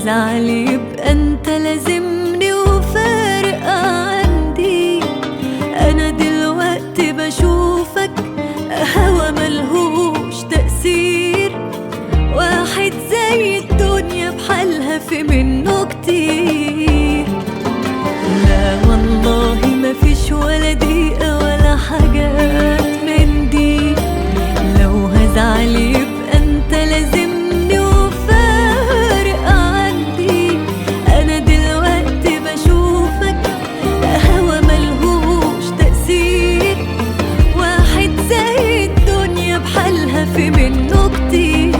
هزعل يبقى انت لازمني وفارق عندي انا دلوقتي بشوفك هوا ملهوش تأثير واحد زي الدنيا بحالها في منه كتير لا والله مفيش ولا دقيقة ولا حاجات من دي لو هزعل يبقى انت لازمني وفارق عندي انا دلوقتي بشوفك هوا ملهوش تأثير واحد زي الدنيا بحالها في منه كتير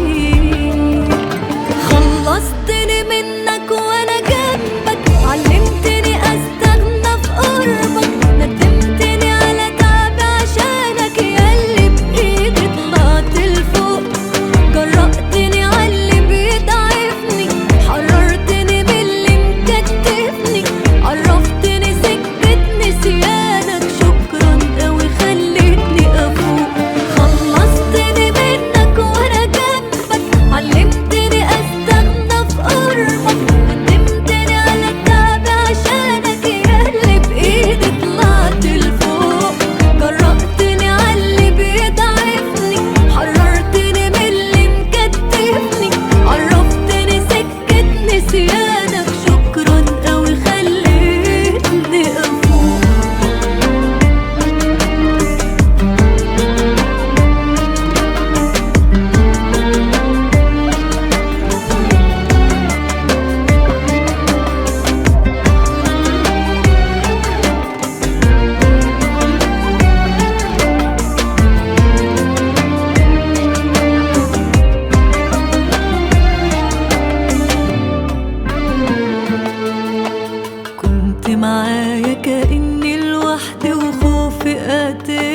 خلصتني منك وانا جنبك علمتني استغنى في قربك ندمتني على تعبي عشانك ياللي بايدي طلعت لفوق جرأتني عاللي بيضعفني حررتني من اللي مكتفني عرفتني سكة نسيانك شكرا اوي خليتني افوق خلصتني منك وانا جنبك علمتني استغنى في قربك ندمتني على تعبي عشانك ياللي بايدي طلعت لفوق جرأتني عاللي بيضعفني حررتني من اللي مكتفني عرفتني سكة نسيانك شكرا اوي خليتني افوق كنت معايا كأني لوحدي وخوفي قاتل